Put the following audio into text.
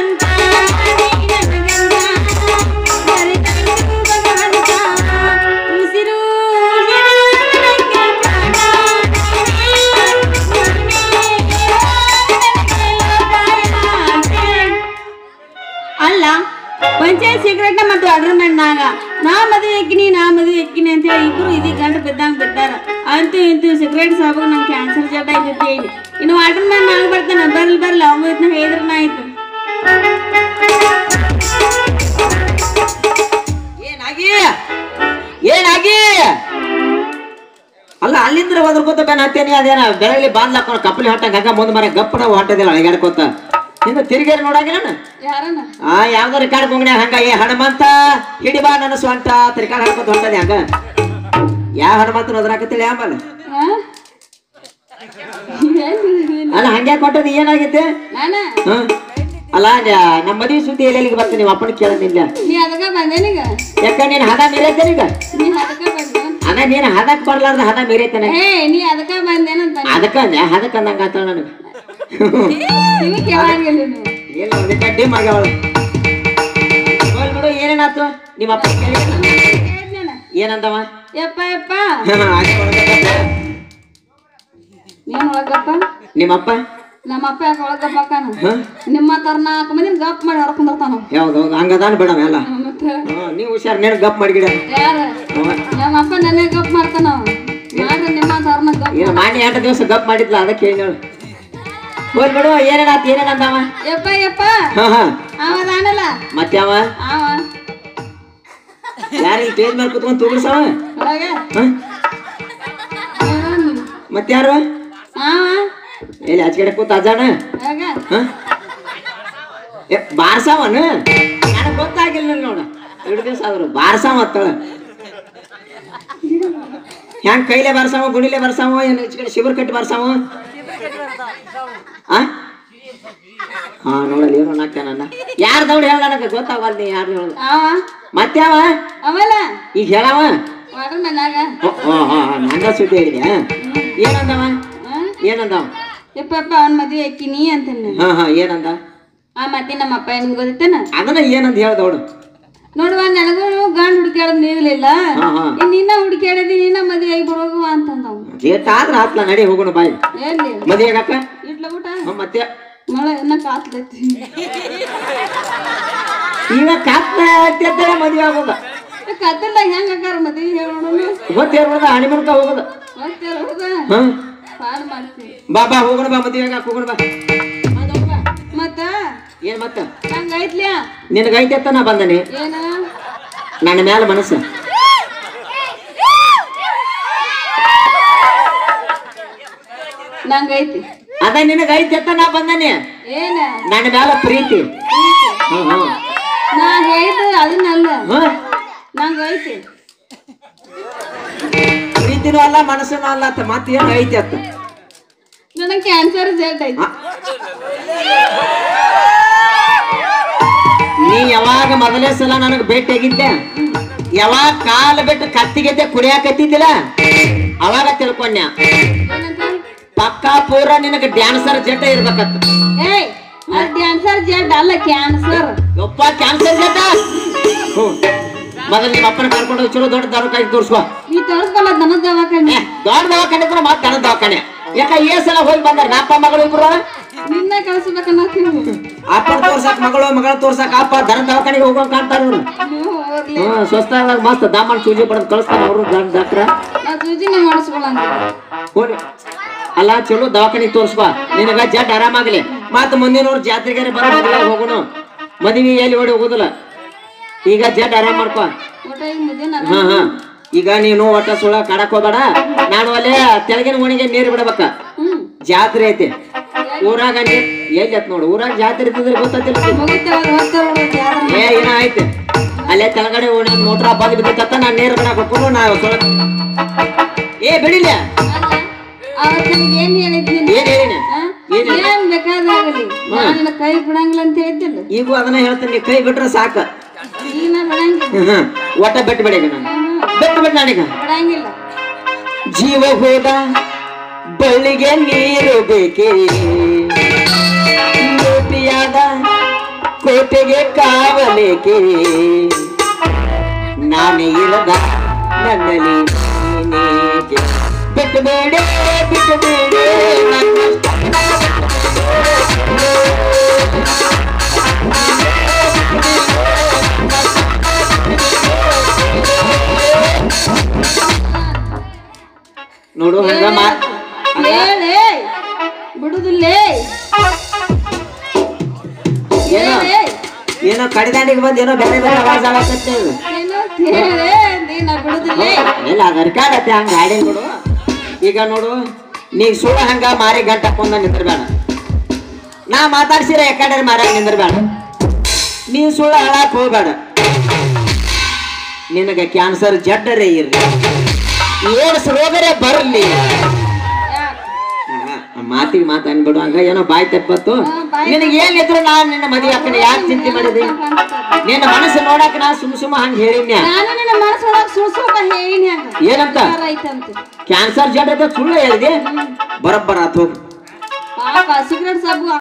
ಅಂತ ನನಗಂತ ಮರೆತಂದು ಭಗವಂತ ಉಸಿರು ನನಗೆ ಪ್ರಾಣ ಅಲ್ಲ ಪಂಚಾಯತ್ ಸೆಕ್ರೆಟ್ನ ಮತ್ತು ಅಡ್ರ ಮಣ್ಣಾಗ ನಾ ಮದುವೆ ಎಕ್ಕಿನಿ ನಾ ಮದುವೆ ಎಕ್ಕಿನಿ ಅಂತ ಹೇಳಿ ಇಬ್ರು ಇದೀಗ ಗಂಡು ಬಿದ್ದಂಗ ಬಿದ್ದಾರ ಅಂತೂ ಇಂತೂ ಸೆಕ್ರೆಟ್ ಸಾಬಾಗ ನಂಗೆ ಕ್ಯಾನ್ಸರ್ ಜಡ ಐತಿ ಹೇಳಿ ಇನ್ನು ವಾಟರ್ ಮ್ಯಾನ್ ನಾಗ ಬರ್ತಾನೆ ಬರ್ಲಿ ಬರ್ಲಿ ಅವಂಗ ಇದ್ನ ಹೇಳಿದ್ರನ ಆಯ್ತು ಏನಾಗಿ ಏನಾಗಿ ಅಲ್ಲ ಅಲ್ಲಿಂದ್ರ ಒದರ್ಕೋತ ಕಾಣತ್ತೇನಿ ಅದೇನ ಬೆಳಗ್ಲಿ ಬಾಂದ್ ಹಾಕೊಂಡು ಕಪ್ಪಲಿ ಹೊಟ್ಟಂಗ ಹಂಗ ಮುಂದ್ ಮರ ಗಪ್ಪನ ಹೊಂಟದಿಲ್ಲ ಅಳಗಾಡ್ಕೋತ ಹಿಂದ ತಿರುಗೇರಿ ನೋಡಾಗಿಲ್ಲ ಯಾರನ್ನ ಆ ಯಾವ್ದೋ ರಿಕಾರ್ಡ್ ಬೊಂಗಣ್ಯಾಗ ಹಂಗ ಏ ಹನುಮಂತ ಹಿಡಿ ಬಾ ನನ್ನ ಸ್ವಂತ ರಿಕಾರ್ಡ್ ಹಾಡ್ಕೊತ ಹೊಂಟದೆ ಹಂಗ ಯಾವ ಹನುಮಂತನ ಅದ್ರಾಕತ್ತಿಲ್ಲ ಆಮೇಲೆ ಆ? ಏನ್ ಅಲ್ಲ ಹಂಗೆ ಕೊಟ್ಟದ ಏನಾಗೈತೆ ನಾನ ಹ ಅಲ್ಲ ನ- ನಮ್ಮ ಮದುವೆ ಸುದ್ದಿ ಎಲ್ಲೆಲ್ಲಿಗೆ ಬರ್ತೀನಿ ನೀವು ಅಪ್ಪನ ಕೇಳೋದಿಲ್ಲ ನೀ ಅದಕ್ಕ ಬಂದೇನೀಗ ಯಾಕ ನೀನ್ ಹದ ಮೀರೈತೇನೀಗ ನೀ ಅದಕ್ಕ ಬಂದೇನ ಅದ ನೀನ್ ಹದಕ್ ಬರ್ಲಾರ್ದ ಹದ ಮೀರೈತೇನೆ ಏ ನೀ ಅದಕ್ಕ ಬಂದೇನಂತ ಅದಕ್ಕ ಅಂದೆ ಹದಕ್ ಅಂದಂಗ ಆತ ನನಗೆ ನೀವು ಕೇಳಂಗಿಲ್ಲ ನೀವು ಏನು ಅದಕ್ಕೆ ಡಿಮ್ ಆಗ್ಯಾವಳ ಹೋಗ್ಲಿ ಬಿಡು ಏನೇನಾತು ನಿಮ್ಮ ಅಪ್ಪ ಕೇಳಿದ ಕೇಳ್ದ್ನಲ್ಲ. ಏನಂದವ ಯಪ್ಪ ಯಪ್ಪ ಹಾಗೆ ಒಳಗಪ್ಪ. ನೀನ್ ಒಳಗಪ್ಪ ನಿಮ್ಮಪ್ಪ ನಮ್ಮ ಅಪ್ಪ ಯಾಕೆ ಒಳಗಪ್ಪಕ್ಕನ ಹ ನಿಮ್ಮ ತರ ನಾಲ್ಕು ಮಂದಿ ಗಪ್ ಮಾಡಿ ಹೊರ್ಕೊಂಡ್ತಾನ ಯಾವ್ದು ಹೌದು ಹಂಗದಾನ ಬೇಡ ಎಲ್ಲ ಮತ್ತೆ ಹ್ಞೂ ನೀವು ಹುಷಾರ್ ನೇನು ಗಪ್ ಮಾಡಿಗಿಡ ಯಾರ ನಮ್ಮ ಅಪ್ಪ ನನಗೆ ಗಪ್ ಮಾಡ್ತಾನ ಅವ. ಮಾಡ್ರಿ ನಿಮ್ಮ ತರನ ಗಪ್ ಏನು ಮಾನ್ಯ ಎಂಟು ದಿವಸ ಗಪ್ ಮಾಡಿದ್ಲ ಅದಕ್ಕೆ ಹೇಳಿ ಹೇಳು ಹೋಗ್ಲಿ ಬಿಡು ಏನೇನಾತು ಏನೇನಂದವ ಯಪ್ಪ ಯಪ್ಪ ಹಾ ಹಾ ಅವ ಅದಾನಲ್ಲ ಮತ್ತೆ ಅವ ಅವ ಯಾರು ಇಲ್ಲಿ ಸ್ಟೇಜ್ ಮೇಲೆ ಕುತ್ಕೊಂಡು ತೂಗಿಸವ ಒಳಗೆ ಹ ಏನಂದು? ಮತ್ತೆ ಯಾರು ಅವ ಎಲ್ಲಿ ಆಚೆ ಕೂತ ಅಜ್ಜಾನ ಹೇಗ ಹ ಏ ಬಾರ್ಸವನ ನನಗೆ ಗೊತ್ತಾಗಿಲ್ಲ ನೋಡ ಎರಡು ದಿವಸ ಆದ್ರು ಬಾರ್ಸವ ಅತ್ತಳ ಹೆಂಗ್ ಕೈಲೇ ಬಾರ್ಸವ ಗುಣಿಲೆ ಬಾರ್ಸವ ಏನು ಈಚೆ ಕಡೆ ಶಿಬಿರ ಕಟ್ಟಿ ಬಾರ್ಸವ ಆ ಹಾ ನೋಡಲ್ಲ ಏನೋ ನಾಕ್ಯ ನನ್ನ ಯಾರು ದೌಡ್ ಹೇಳ ನನಗೆ ಗೊತ್ತಾಗಲ್ಲ ನೀ ಯಾರು ಹೇಳ ಅವ ಮತ್ತೆ ಅವ ಅವಲ್ಲ ಈಗ ಹೇಳವ ವಾಟರ್ ಮನ್ಯಾಗ ಓ ಹಾ ನಂದ ಸುದ್ದಿ ಹೇಳಿದ್ಯಾ ಏನಂದವ ಏನಂದವ ಯಪ್ಪ ಯಪ್ಪ ಅವನ್ ಮದ್ವೆ ಅಕ್ಕಿನಿ ಅಂತಾನೆ ಹಾ ಹಾ ಏನಂದ ಆ ಮತ್ತೆ ನಮ್ಮ ಅಪ್ಪ ಏನ್ ಗೊತ್ತೇನ ಅದನ್ನ ಏನಂತ ಹೇಳ್ದವಳು ನೋಡುವ ನನಗೂ ಗಂಡ್ ಹುಡುಕ್ಯಾಡದ್ ನೀಗಲಿಲ್ಲ ಹಾ ಹಾ ನಿನ್ನ ಹುಡುಕ್ಯಾಡದಿ ನಿನ್ನ ಮದ್ವೆ ಆಗಿ ಬರೋಗು ಅಂತಂದವ ಏಟ್ ಆದ್ರ ಆತ್ಲ ನಡಿ ಹೋಗೋಣ ಬಾಯ್ ಎಲ್ಲಿ ಮದುವೆಗಾಕ ಇಟ್ಲ ಊಟ ಹ್ಮ್, ಮತ್ತೆ ಮಳೆ ಇನ್ನ ಕಾತ್ಲೈತಿ ಈಗ ಕಾತ್ನ ಅತ್ಯಂತರ ಮದುವೆ ಆಗೋದ ಕತ್ತಲ್ದಾಗ ಹೆಂಗ್ ಹಾಕಾರ ಮದ್ವೆ ಹೇಳೋಣ ಗೊತ್ತೇರ್ ಬಿಡದ ಹಣಿಮನ್ಕ ಹೋಗೋದ ಮತ್ತೆ ಹುಡುಗ ಹ್ಮ್ ಪಾಡ್ ಮಾಡ್ತೀವಿ ಬಾ ಬಾ ಹೋಗೋಣ ಬಾ ಮದುವೆಗಾಕ ಹೋಗೋಣ ಬಾ ಮತ್ತ ಏನ್ ಮತ್ತ ಹಂಗ ಐತ್ಲ್ಯಾ ನಿನಗೈತೆ ಅಂತ ನಾ ಬಂದನಿ ಏನ ನನ್ನ ಮ್ಯಾಲ ಮನಸ್ಸು ನಂಗೈತಿ ಅದ ನಿನಗೈತೆ ಅಂತ ನಾ ಬಂದನಿ ಏನ ನನ್ನ ಮ್ಯಾಲ ಪ್ರೀತಿ ಹ್ಮ್ ಹ್ಮ್ ನಾ ಹೇಳಿದ ಅದನ್ನಲ್ಲ ಹ್ಮ್ ನಂಗೈತಿ ಪ್ರೀತಿನೂ ಅಲ್ಲ ಮನಸ್ಸೂ ಅಲ್ಲ ಅಂತ ಮತ್ತೆ ಏನ್ ಐತಿ ಅತ್ತ ನನಗೆ ಕ್ಯಾನ್ಸರ್ ಜೆಟ್ ಐತಿ ನೀ ಯಾವಾಗ ಮೊದಲೇ ಸಲ ನನಗೆ ಭೇಟಿಯಾಗಿದ್ದೆ ಯಾವಾಗ ಕಾಲ ಬಿಟ್ಟು ಕತ್ತಿಗೆದ್ದೆ ಕುಡಿಯಾಕತ್ತಿದ್ದಿಲ್ಲ ಅವಾಗ ತಿಳ್ಕೊಂಡ್ಯ ಏನಂತ ಪಕ್ಕಾ ಪೂರ ನಿನಗೆ ಡ್ಯಾನ್ಸರ್ ಜಟ ಇರ್ಬೇಕತ್ತ ಏಯ್ ಕ್ಯಾನ್ಸರ್ ಜೆಡ್ ಅಲ್ಲ ಕ್ಯಾನ್ಸರ್ ಯಪ್ಪ ಕ್ಯಾನ್ಸರ್ ಜಟ ಹ್ಞೂ ಮೊದಲು ನಿಮ್ಮ ಅಪ್ಪನ ಕರ್ಕೊಂಡು ಹೋಗಿ ಚಲೋ ದೊಡ್ಡ ದವಾಖಾನೆ ತೋರಿಸ್ಕೊ ನೀ ತೋರ್ಸ್ಕೊಲ್ಲ ದನದ ದವಾಖಾನೆ ಏ, ದೊಡ್ಡ ದವಾಖಾನೆ ಇದ್ರೆ ಮತ್ತೆ ದನ ದವಾಖಾನೆ ಯಾಕ ಏ ಸಲ ಹೋಗಿ ಬಂದಾರ ನಾ ಮಗಳು ಇಬ್ರು ನಿನ್ನ ಕಳ್ಸ್ಬೇಕನ್ನತ್ತೀವಿ ಅಪ್ಪನ ತೋರ್ಸಕ್ ಮಗಳು ಮಗಳ ತೋರ್ಸಕ್ ಅಪ್ಪ ದನ ದವಾಖಾನೆಗೆ ಹೋಗೋಂಗ್ ಕಾಣ್ತಾರ ಇವ್ರು ನೀವು ಹೋಗ್ಲಿ ಹ್ಮ್ ಸ್ವಸ್ಥದಾಗ ಮಸ್ತ್ ದಾಮನ್ ಚೂಜಿ ಪಡೆದು ಕಳಿಸ್ತಾರ ಅವರು ಡಾಕ್ಟ್ರ ನಾ ಸೂಜಿನ ಮಾಡಿಸ್ಕೊಳಂತ ಹೋಗಿ ಅಲ್ಲ ಚಲೋ ದವಾಖಾನಿಗೆ ತೋರ್ಸ್ಬಾ ನಿನಗ ಜಡ್ ಆರಾಮಾಗ್ಲಿ ಮತ್ತ ಮುಂದಿನ ವರ್ಷ ಜಾತ್ರೆಗಾರೆ ಬರೋ ಮದುವೆ ಹೋಗುನು ಮದುವೆ ಎಲ್ಲಿ ಓಡಿ ಹೋಗುದಿಲ್ಲ ಈಗ ಜಡ್ ಆರಾಮ್ ಮಾಡ್ಕೊ ಊಟ ಈಗ ಮುದ್ದೆ ಹಾ ಹಾ ಈಗ ನೀನು ಒಟ್ಟ ಸುಳ ಕಾಡಕ್ ಹೋಗ್ಬೇಡ ನಾನು ಅಲ್ಲೇ ತೆಳಗಿನ ಓಣಿಗೆ ನೀರು ಬಿಡ್ಬೇಕ ಹ್ಮ್ ಜಾತ್ರೆ ಐತಿ ಊರಾಗ ನೀರ್ ಎಲ್ಲಿ ಐತ್ ನೋಡು ಊರಾಗ ಜಾತ್ರೆ ಇರ್ತದ್ರೆ ಗೊತ್ತಿಲ್ಲ ಮುಗಿತೇವ ಹೋಗ್ತೇವ ಯಾರು ಏ ಏನ ಐತಿ ಅಲ್ಲೇ ತೆಳಗಡೆ ಓಣಿ ಮೋಟ್ರ ಬಂದ್ ಬಿದ್ದತ್ತ ನಾ ನೀರು ಬಿಡಕ್ ಹೋಗ್ಕೊಂಡು ನಾ ಸುಳ ಏ ಬಿಡಿಲ್ಲ ಅಲ್ಲ ಅವತ್ತು ನನಗೆ ಏನ್ ಹೇಳಿದ್ನಿ ಏನ್ ಹೇಳಿನ ಏನ್ ಬೇಕಾದಾಗಲಿ ನಾನು ನಿನ್ನ ಕೈ ಬಿಡಂಗಿಲ್ಲ ಅಂತ ಹೇಳಿದ್ದಿಲ್ಲ ಈಗೂ ಅದನ್ನ ಹೇಳ್ತೀನಿ ನೀ ಕೈ ಬಿಟ್ರೆ ಸಾಕ ಈಗ ನಾ ಬಿಡಂಗಿಲ್ಲ ಹ್ಮ್, ಹ್ಮ್. ಒಟ್ಟ ಬೆಟ್ಟು ಬಿಡಿ ನಾನು ಬೆಟ್ಟು ಬಿಟ್ಟು ನಾನೀಗ ಬಿಡಂಗಿಲ್ಲ ಜೀವ ಹೋದ ಬಳ್ಳಿಗೆ ನೀರು ಬೇಕೇ ಲೋಟಿಯಾದ ಕೋಟೆಗೆ ಕಾವಲೇಕೆ ನಾನೇ ಇರದ ನನ್ನಲ್ಲಿ ನೀನೇಕೆ ಬಿಟ್ಟು ಬೇಡ ಬಿಟ್ಟು ಬೇಡ ನೋಡು ಹಂಗ ಮಾ ಹೇಳೇ ಬಿಡುದಿಲ್ಲೇ ಏನೋ ಹೇಳೇ ಏನೋ ಕಡಿದಾಂಡಿಗೆ ಬಂದು ಏನೋ ಬೇರೆ ಬೇರೆ ಆವಾಜ್ ಆಗತ್ತೆ ಏನೋ ಹೇಳೇ ನೀನ ಬಿಡುದಿಲ್ಲೇ ಇಲ್ಲ ಅದರ್ಕಾಗತ್ತೆ ಹಂಗ ಗಾಡಿ ನೋಡು ಈಗ ನೋಡು ನೀ ಸುಳ್ಳ ಹಂಗ ಮಾರಿ ಗಂಟ ಹಾಕೊಂಡ ನಿಂದ್ರಬೇಡ ನಾ ಮಾತಾಡ್ಸಿರ ಯಾಕಡೆ ಮಾರ ನಿಂದ್ರಬೇಡ ನೀ ಸುಳ್ಳ ಹಾಳಾಕ್ ಹೋಗ್ಬೇಡ ನಿನಗೆ ಕ್ಯಾನ್ಸರ್ ಜಡ್ಡರೇ ಇರ್ಲಿ ಏಡ್ಸ್ ರೋಗರೇ ಬರಲಿ ಮಾತಿಗೆ ಮಾತು ಅನ್ಬಿಡು ಹಂಗ ಏನೋ ಬಾಯ್ ತಪ್ಪತ್ತು ನಿನಗೆ ಏನಿದ್ರು ನಾನು ನಿನ್ನ ಮದುವೆ ಹಾಕನ ಯಾಕೆ ಚಿಂತೆ ಮಾಡಿದೆ ನಿನ್ನ ಮನಸ್ಸು ನೋಡಕ್ ನಾ ಸುಮ್ ಸುಮ್ಮ ಹಂಗ ಹೇಳಿನ್ಯ ನಾನು ನಿನ್ನ ಮನಸ್ಸೊಳಗ ಸುಳ್ಸುಕ ಹೇಳಿನಿ ಹಂಗ ಏನಂತ ಐತಂತ ಕ್ಯಾನ್ಸರ್ ಜಡ್ ಅಂತ ಸುಳ್ಳು ಹೇಳಿದೆ ಬರಬ್ಬರ ಆತು ಹೋಗು ಪಾಪ ಸಿಗರೇಟ್ ಸಾಬು